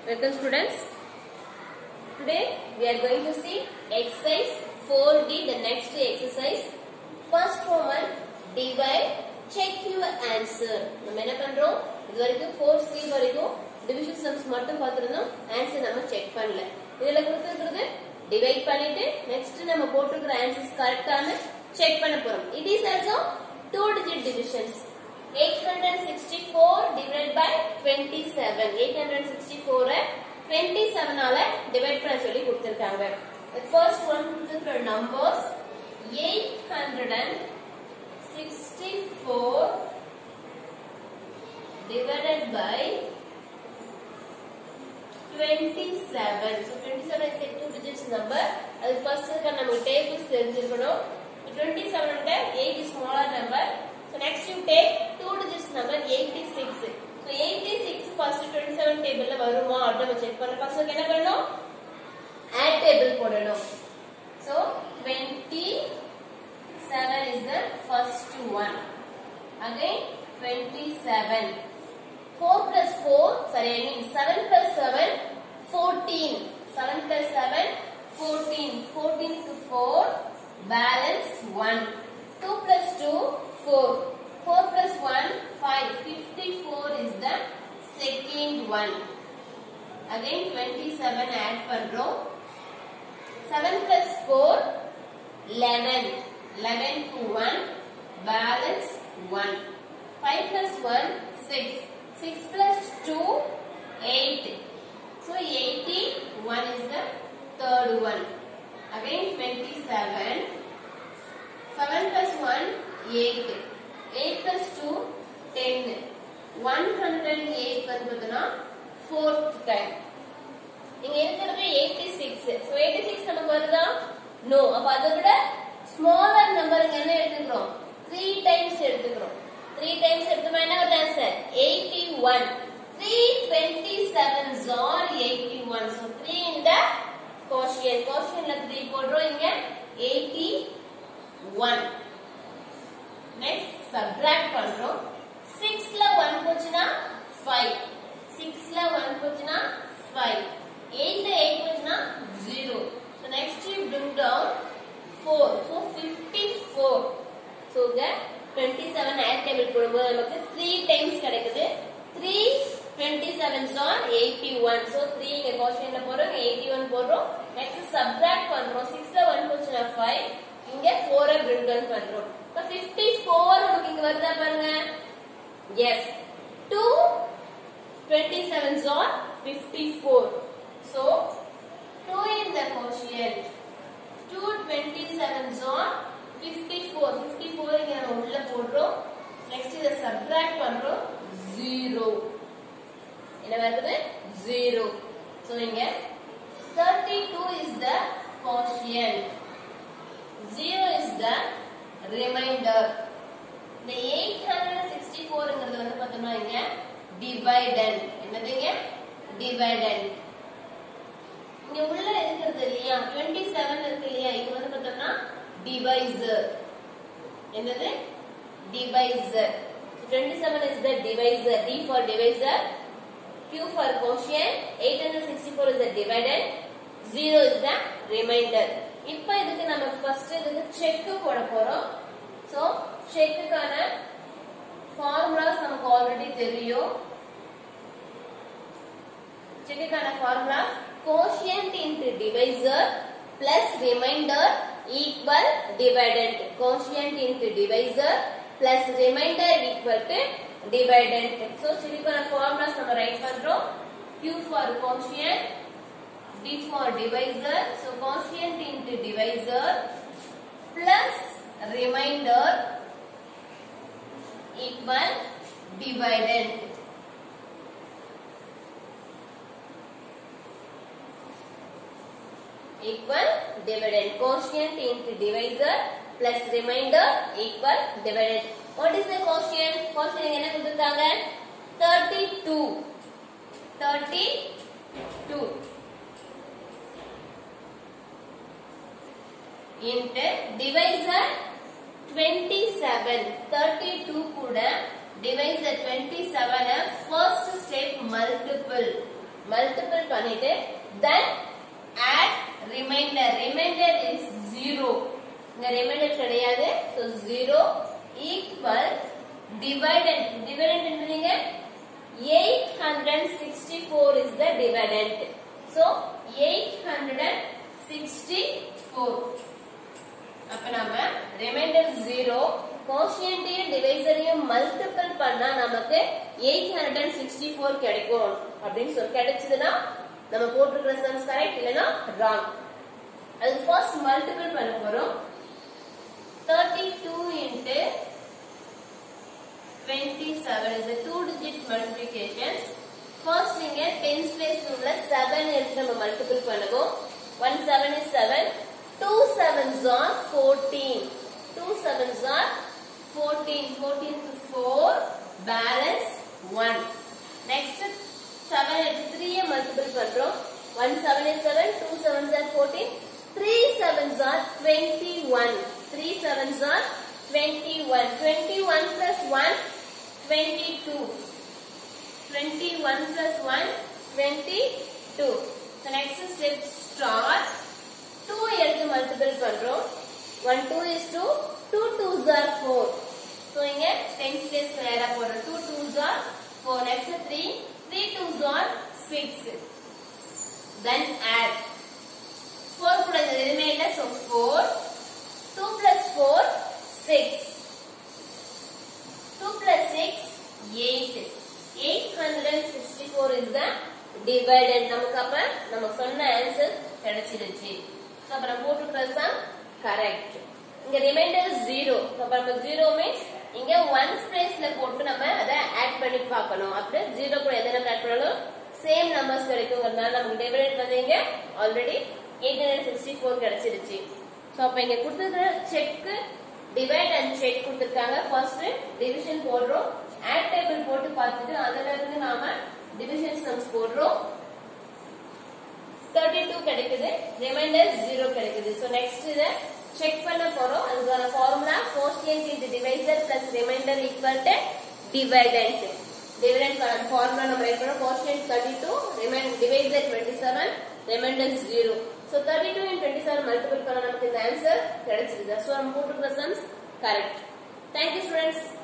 Welcome students. Today we are going to see exercise 4D, the next exercise. First Roman, divide, check your answer. நம்ம என்ன பண்றோம் இது வரைக்கும் 4C வரைக்கும் division sums மட்டும் பார்த்திருந்தோம் ஆன்சர் நம்ம செக் பண்ணல இதுல கொடுத்திருக்கிறது டிவைட் பண்ணிட்டு நெக்ஸ்ட் நம்ம போட்டிருக்கிற ஆன்சர்ஸ் கரெக்டான செக் பண்ண போறோம் it is also two digit divisions 864 divided by 27 864 27 ஆல டிவைட் பண்ண சொல்லி கொடுத்திருக்காங்க the first one கொடுத்திருக்கிற numbers 864 divided by 27 so 27 is a two digits number அது first இருக்க நமக்கு tables தெரிஞ்சிருக்கணும் 27 உண்ட 8 is smaller number so next you take two digits number 86 so 86 first 27 table ல வருமா அப்படி நம்ம செக் பண்ண first என்ன பண்ணணும் add table போடணும் so 27 is the first one again 27 4 plus 4 sorry I mean 7 plus 7 14 7 plus 7 14 14 to 4 balance 1 2 plus 2 4 4 plus 1 5 54 is the second one again 27 add பண்றோம் 7 plus 4 11 11 to 1 balance 1 5 plus 1 6 6 plus 2 8 so 81 is the third one again 27 7 plus 1 8 8 plus 2 10 108 வந்ததுனா fourth time இங்க இருக்கிறது 86 so 86 நமக்கு வருதா no அப்ப அதை விட smaller நம்பருக்கு என்ன எடுத்துக்கிறோம் 3 டைம்ஸ் எடுத்துக்கிறோம் 3 டைம்ஸ் எடுத்தோம்னா என்ன வருது answer 81 3 27s are 81 so 3 in the quotient quotientல 3 போடுறோம் இங்க 81 next subtract பண்றோம் 6ல 1 போச்சுனா 5 6ல 1 போச்சுனா 5 8ல 8 போச்சுனா 0 so next you bring down 4 so 54 so இங்க 27 add table போடும்போது நமக்கு 3 times கிடைக்குது 3 27s are 81 so 3 இங்க quotientல போறோம் 81 போடுறோம் next subtract பண்றோம் 6ல 1 போச்சுனா 5 இங்க 4 bring down பண்றோம் இப்ப 54 நமக்கு இங்க வருதா பாருங்க yes 2 27s are 54 so 2 in the quotient 2 27s are 54 54 இங்க நம்ம உள்ள போடுறோம் next இத subtract பண்றோம் 0 என்ன வருது 0 so இங்க 32 is the quotient 0 is the remainder இந்த 864ங்கிறது வந்து பார்த்தோம்னா இங்க டிவைடன்ட் என்னதுங்க டிவைடன்ட் இங்க உள்ள இருக்கிறது இல்லையா 27 இருக்கு இல்லையா இது வந்து பார்த்தோம்னா டிவைசர் என்னது divisor 27 is the divisor D for divisor Q for quotient 864 is the dividend 0 is the remainder இப்போ இதுக்கு நம்ம ஃபர்ஸ்ட் இதுக்கு செக் போட போறோம் சோ செக்குக்கான ஃபார்முலாஸ் நமக்கு ஆல்ரெடி தெரியும் செக்குக்கான formula quotient into divisor plus remainder equal dividend quotient into divisor plus remainder equal to dividend so செக்குக்கான ஃபார்முலாஸ் நம்ம ரைட் பண்றோம் Q for quotient D for divisor so quotient into divisor plus remainder equal dividend equal dividend quotient into divisor plus remainder equal dividend what is the quotient quotient என்ன கொடுத்திருக்காங்க 32 32 into divisor 27 32 கூட divisor 27 first step multiple multiple பண்ணிட்டு then add remainder remainder is 0 இங்க remainder கிடையாது so 0 equal dividend dividend என்னதுங்க 864 is the dividend so 864 அப்ப நாம reminder 0 கோஷியன்டையும் டிவைசரையும் multiple பண்ணா நமக்கு 864 கிடைக்கும் அப்படின்னு சொல்லி கிடைச்சதுன்னா நம்ம போட்டிருக்கிற சம்ஸ் கரெக்ட் இல்லனா ராங் அதுக்கு ஃபர்ஸ்ட் மல்டிபிள் பண்ண போறோம் 32 into 27 is a two digit multiplications first நீங்க tens place உள்ள 7 எடுத்து நம்ம மல்டிபிள் பண்ணுவோம் 1 7 is 7 2 sevens are 14 2 sevens are 14 14 to 4 balance 1 next 7 எடுத்து 3 ஐ மல்டிபிள் பண்றோம் 1 7 is 7 2 sevens are 14 3 sevens are 21 3 sevens are 21 21 plus 1 22 21 plus 1 22 the next step start 2 எடுத்து multiple பண்றோம் 1 2 is 2 2 2s are 4 so இங்க 10 place நேரா போடுறோம் 2 2s are 4 next 3 3 2s are 6 then add 4 கூட இது எதுவுமே இல்ல so 4 2 plus 4 6 2 plus 6 8 864 is the dividend நமக்கு அப்ப நம்ம சொன்ன ஆன்சர் கிடைச்சிருச்சு So, அப்ப நம்ம போட்டுக்கிற சம் கரெக்ட் இங்க ரிமைண்டர் 0 அப்ப நம்ம 0 மீன்ஸ் இங்க ஒன்ஸ் பிளேஸ்ல போட்டு நம்ம அதை ஆட் பண்ணி பார்க்கணும் அப்படி 0 கூட எந்த நம்பர் ஆட் பண்ணாலும் சேம் நம்பர்ஸ் கிடைக்குங்கிறதுனால நமக்கு டிவைடட் வந்து இங்க ஆல்ரெடி 864 கிடைச்சிருச்சு சோ அப்ப இங்க கொடுத்துருக்கிற செக் டிவைட் அண்ட் செக் கொடுத்துருக்காங்க ஃபர்ஸ்ட் டிவிஷன் போடுறோம் ஆட் டேபிள் போட்டு பார்த்துட்டு அதுல இருந்து நாம டிவிஷன் சம்ஸ் போடுறோம் 32 கிடைக்குது ரிமைண்டர் 0 கிடைக்குது சோ நெக்ஸ்ட் இத செக் பண்ண போறோம் அதுக்கான formula quotient into divisor plus remainder equal to dividend dividend கான ஃபார்முலா நம்ம ரைட் பண்ணோம் quotient 32 remainder divisor 27 remainder 0 so 32 and 27 multiple பண்ணா நமக்கு இந்த ஆன்சர் கிடைச்சிருது சோ நம்ம போட்டுக்கிற சம்ஸ் கரெக்ட் தேங்க்யூ ஸ்டூடெண்ட்ஸ்